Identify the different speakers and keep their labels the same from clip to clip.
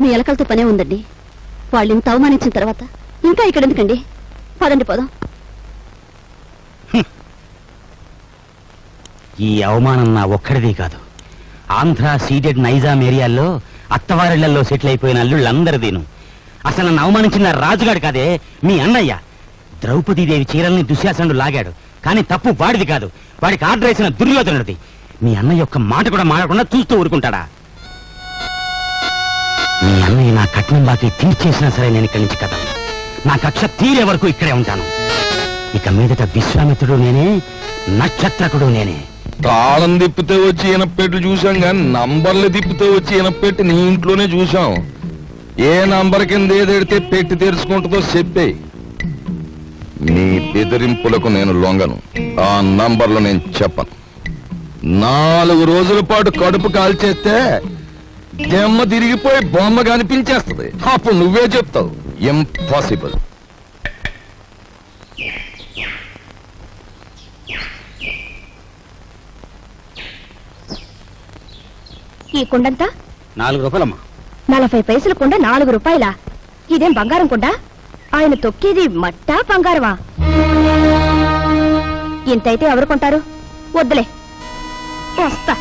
Speaker 1: మీ ఎలకలతో పనే ఉందండి వాళ్ళు ఇంత అవమానించిన తర్వాత ఇంకా ఇక్కడ ఎందుకండి పదండి పోదాం
Speaker 2: ఈ అవమానం నా ఒక్కడిది కాదు ఆంధ్ర సీడెడ్ నైజాం ఏరియాల్లో అత్తవారిళ్లలో సెటిల్ అయిపోయిన అల్లుళ్ళందరిదీను అసలు నన్ను అవమానించిన రాజుగాడు కాదే మీ అన్నయ్య ద్రౌపదీదేవి చీరల్ని దుశ్శాసనుడు లాగాడు కానీ తప్పు వాడిది కాదు వాడికి ఆర్డర్ వేసిన దుర్యోధనుడిది మీ అన్నయ్య ఒక్క మాట కూడా మాడకుండా చూస్తూ ఊరుకుంటాడా మీ అన్నయ్య నా కట్నం బాకీ తీర్చేసినా సరే నేను ఇక్కడి నుంచి కదా నా కక్ష తీరే వరకు ఇక్కడే ఉంటాను ఇక మీదట విశ్వామిత్రుడు నేనే నక్షత్రకుడు నేనే
Speaker 3: తాళం తిప్పితే వచ్చి ఇనపెట్టి చూసాం కానీ నంబర్లు తిప్పితే వచ్చి ఇనపెట్టి నీ ఇంట్లోనే చూసాం ఏ నంబర్ కింద ఏదెడితే పెట్టి తెరుచుకుంటుందో చెప్పేయి నీ బెదిరింపులకు నేను లొంగను ఆ నంబర్లు నేను చెప్పను నాలుగు రోజుల పాటు కడుపు కాల్చేస్తే దెమ్మ తిరిగిపోయి బొమ్మ కనిపించేస్తుంది అప్పుడు నువ్వే చెప్తావు ఇంపాసిబుల్
Speaker 1: ఈ కుండంతా
Speaker 2: నాలుగు రూపాయలమ్మా
Speaker 1: నలభై పైసల కుండ నాలుగు రూపాయల ఇదేం బంగారం కుండ ఆయన తొక్కేది మట్టా బంగారమా ఇంతైతే ఎవరు కొంటారు వద్దులే వస్తా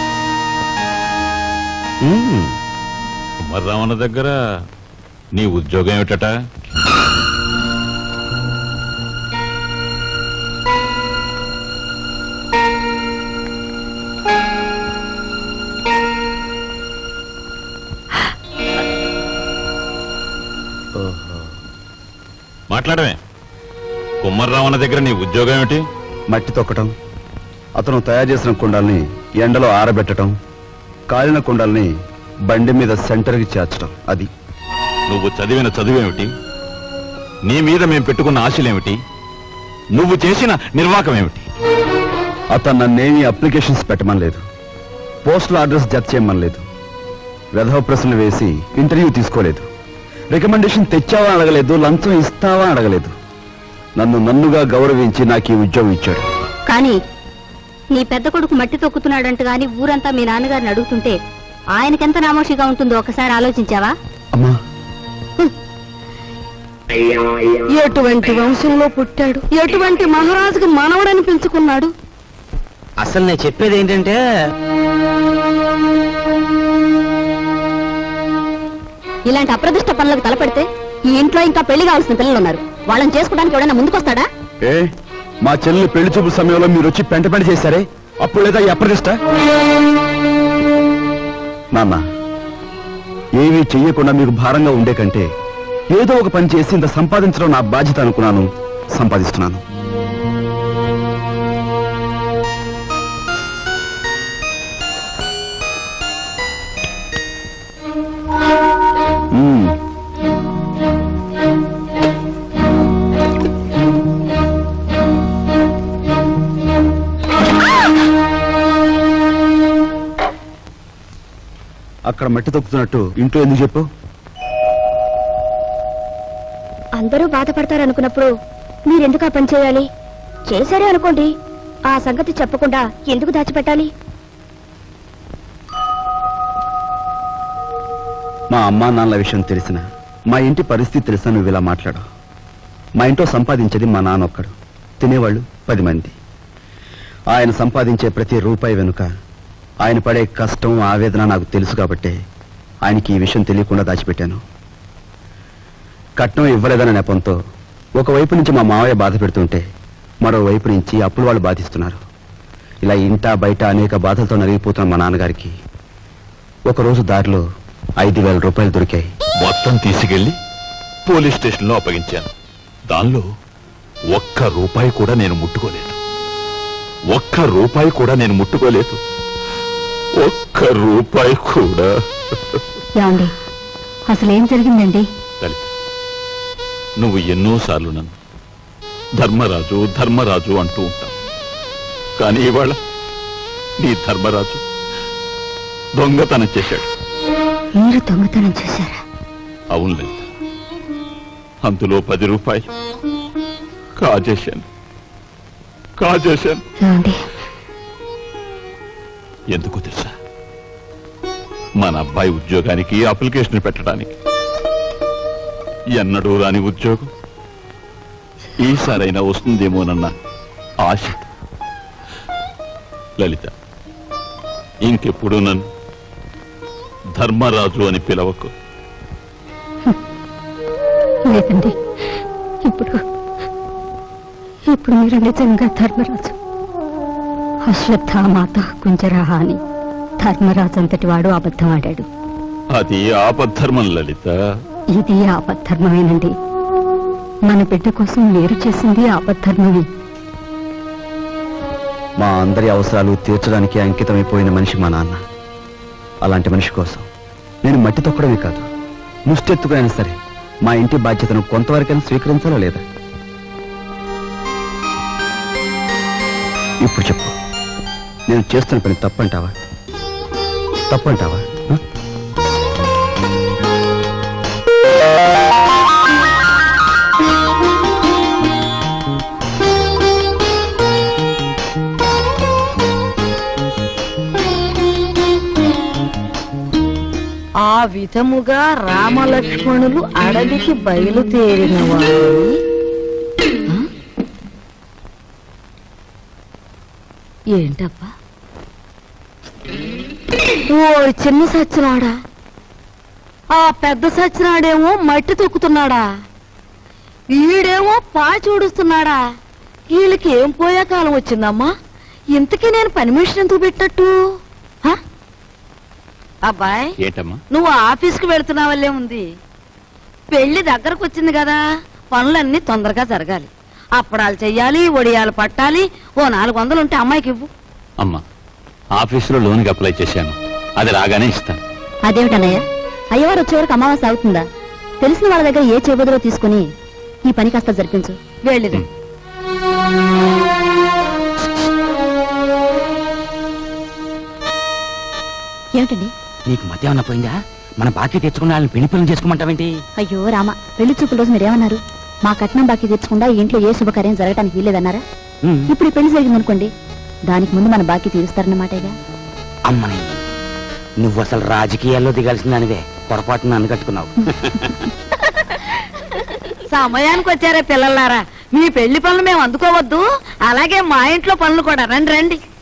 Speaker 4: కుమారరామన్న దగ్గర నీ ఉద్యోగం ఏమిటట మాట్లాడమే కుమ్మర్రామన్న దగ్గర నీ ఉద్యోగం ఏమిటి
Speaker 5: మట్టి తొక్కటం అతను తయారు చేసిన కుండల్ని ఎండలో ఆరబెట్టడం కాలిన కుండల్ని బండి మీద సెంటర్కి చేర్చడం అది
Speaker 4: నువ్వు చదివిన చదువేమిటి నీ మీద మేం పెట్టుకున్న ఆశలేమిటి నువ్వు చేసిన నిర్వాకం ఏమిటి
Speaker 5: అతను నన్నేమీ అప్లికేషన్స్ పెట్టమని లేదు పోస్టల్ అడ్రస్ జత చేయమని లేదు వెధవ ప్రశ్నలు వేసి ఇంటర్వ్యూ తీసుకోలేదు రికమెండేషన్ తెచ్చావా అని అడగలేదు లంచం ఇస్తావా అని అడగలేదు నన్ను నన్నుగా గౌరవించి నాకు ఈ ఉద్యోగం ఇచ్చాడు
Speaker 1: కానీ నీ పెద్ద కొడుకు మట్టి తొక్కుతున్నాడంట గాని ఊరంతా మీ నాన్నగారిని అడుగుతుంటే ఆయనకెంత నామోషిగా ఉంటుందో ఒకసారి ఆలోచించావా
Speaker 5: అమ్మా
Speaker 1: ఎటువంటి వంశంలో పుట్టాడు ఎటువంటి మహారాజుకి మనవడని పెంచుకున్నాడు
Speaker 2: అసలు నేను చెప్పేది ఏంటంటే
Speaker 1: ఇలాంటి అప్రదిష్ట పనులకు తలపెడితే ఈ ఇంట్లో ఇంకా పెళ్లి కావాల్సిన పిల్లలు ఉన్నారు వాళ్ళని చేసుకోవడానికి ఎవడైనా ముందుకొస్తాడా
Speaker 5: ఏ మా చెల్లి పెళ్లి చూపు సమయంలో మీరు వచ్చి పెంట పెంట చేశారే అప్పుడు లేదా ఈ అప్రదిష్ట నాన్న ఏమీ చెయ్యకుండా మీకు భారంగా ఉండే కంటే ఏదో ఒక పని చేసి ఇంత సంపాదించడం నా బాధ్యత అనుకున్నాను సంపాదిస్తున్నాను మ్మ్. అక్కడ మట్టి తొక్కుతున్నట్టు ఇంట్లో ఎందుకు చెప్పు
Speaker 1: అందరూ బాధపడతారనుకున్నప్పుడు మీరెందుకు ఆ పని చేయాలి చేశారే అనుకోండి ఆ సంగతి చెప్పకుండా ఎందుకు దాచిపెట్టాలి
Speaker 5: మా అమ్మా నాన్నల విషయం తెలిసిన మా ఇంటి పరిస్థితి తెలిసిన నువ్వు ఇలా మాట్లాడు మా ఇంట్లో సంపాదించేది మా నాన్న ఒక్కడు తినేవాళ్ళు పది మంది ఆయన సంపాదించే ప్రతి రూపాయి వెనుక ఆయన పడే కష్టం ఆవేదన నాకు తెలుసు కాబట్టే ఆయనకి ఈ విషయం తెలియకుండా దాచిపెట్టాను కట్నం ఇవ్వలేదన్న నెపంతో ఒకవైపు నుంచి మా మావయ్య బాధ పెడుతుంటే మరోవైపు నుంచి అప్పులు వాళ్ళు బాధిస్తున్నారు ఇలా ఇంట బయట అనేక బాధలతో నలిగిపోతున్న మా నాన్నగారికి ఒకరోజు దారిలో ఐదు వేల రూపాయలు దొరికాయి
Speaker 4: మొత్తం తీసుకెళ్లి పోలీస్ స్టేషన్లో అప్పగించాను దానిలో ఒక్క రూపాయి కూడా నేను ముట్టుకోలేదు ఒక్క రూపాయి కూడా నేను ముట్టుకోలేదు ఒక్క రూపాయి కూడా
Speaker 1: ఏమండి అసలు ఏం జరిగిందండి
Speaker 4: లలిత నువ్వు ఎన్నోసార్లు నన్ను ధర్మరాజు ధర్మరాజు అంటూ ఉంటావు కానీ ఇవాళ నీ ధర్మరాజు దొంగతనం చేశాడు
Speaker 1: మీరు దొంగతనం చేశారా
Speaker 4: అవును లలిత అందులో పది రూపాయలు కాజేశాను కాజేశాను
Speaker 1: ఏమండి
Speaker 4: ఎందుకు తెలుసా మన అబ్బాయి ఉద్యోగానికి అప్లికేషన్ పెట్టడానికి ఎన్నడూ రాని ఉద్యోగం ఈసారైనా వస్తుందేమోనన్న ఆశ లలిత ఇంకెప్పుడు నన్ను ధర్మరాజు అని పిలవకు
Speaker 6: లేదండి ఇప్పుడు ఇప్పుడు మీరు నిజంగా ధర్మరాజు అశ్వత్థామాత కుంజరాహ అని ధర్మరాజు అంతటి వాడు అబద్ధం ఆడాడు
Speaker 4: అది ఆపద్ధర్మం లలిత
Speaker 6: ఇది ఆపద్ధర్మమేనండి మన బిడ్డ కోసం మీరు చేసింది ఆపద్ధర్మమే
Speaker 5: మా అందరి అవసరాలు తీర్చడానికి అంకితమైపోయిన మనిషి మా నాన్న అలాంటి మనిషి కోసం నేను మట్టి తొక్కడమే కాదు ముష్టెత్తుకైనా సరే మా ఇంటి బాధ్యతను కొంతవరకైనా స్వీకరించాలా లేదా ఇప్పుడు చెప్పు నేను చేస్తున్న పని తప్పంటావా తప్పంటావా ఆ?
Speaker 7: ఆ విధముగా రామలక్ష్మణులు అడవికి బయలుదేరిన వారు ఏంటబ్బా ఓ చిన్న సచ్చినాడా ఆ పెద్ద సచ్చినాడేమో మట్టి తొక్కుతున్నాడా ఈడేమో పాచి ఊడుస్తున్నాడా వీళ్ళకి ఏం పోయే కాలం వచ్చిందమ్మా ఇంతకీ నేను పని మనిషిని ఎందుకు పెట్టట్టు హ? అబ్బాయ్
Speaker 4: ఏంటమ్మా
Speaker 7: నువ్వు ఆఫీస్కి వెళుతున్నావల్లే ఉంది పెళ్లి దగ్గరకు వచ్చింది కదా పనులన్నీ తొందరగా జరగాలి అప్పడాలు చెయ్యాలి వడియాలు పట్టాలి ఓ నాలుగు వందలు ఉంటే అమ్మాయికి ఇవ్వు
Speaker 4: అమ్మా ఆఫీసులో లోన్కి అప్లై చేశాను అది రాగానే ఇస్తాను
Speaker 1: అదేమిటన్నయ్య అయ్యవారు వచ్చే వరకు అమావాస్య అవుతుందా తెలిసిన వాళ్ళ దగ్గర ఏ చేబదులో తీసుకుని ఈ పని కాస్త జరిపించు
Speaker 7: వెళ్ళిరా
Speaker 1: ఏమిటండి
Speaker 2: నీకు మధ్య ఏమన్నా పోయిందా మన బాకీ తెచ్చుకున్న వాళ్ళని పెళ్లి పనులు చేసుకోమంటావేంటి
Speaker 1: అయ్యో రామ పెళ్లి చూపుల రోజు మీరేమన్నారు మా కట్నం బాకీ తెచ్చకుండా ఈ ఇంట్లో ఏ శుభకార్యం జరగడానికి వీల్లేదన్నారా
Speaker 2: ఉమ్,
Speaker 1: ఇప్పుడు ఈ పెళ్లి జరిగిందనుకోండి దానికి ముందు మన బాకీ తీరుస్తారన్నమాటేగా
Speaker 2: అమ్మని నువ్వు అసలు రాజకీయాల్లో దిగాల్సిన దానివే పొరపాటున నన్ను కట్టుకున్నావు
Speaker 7: సమయానికి వచ్చారే పిల్లలారా మీ పెళ్లి పనులు మేము అందుకోవద్దు అలాగే మా ఇంట్లో పనులు కూడా రండి రండి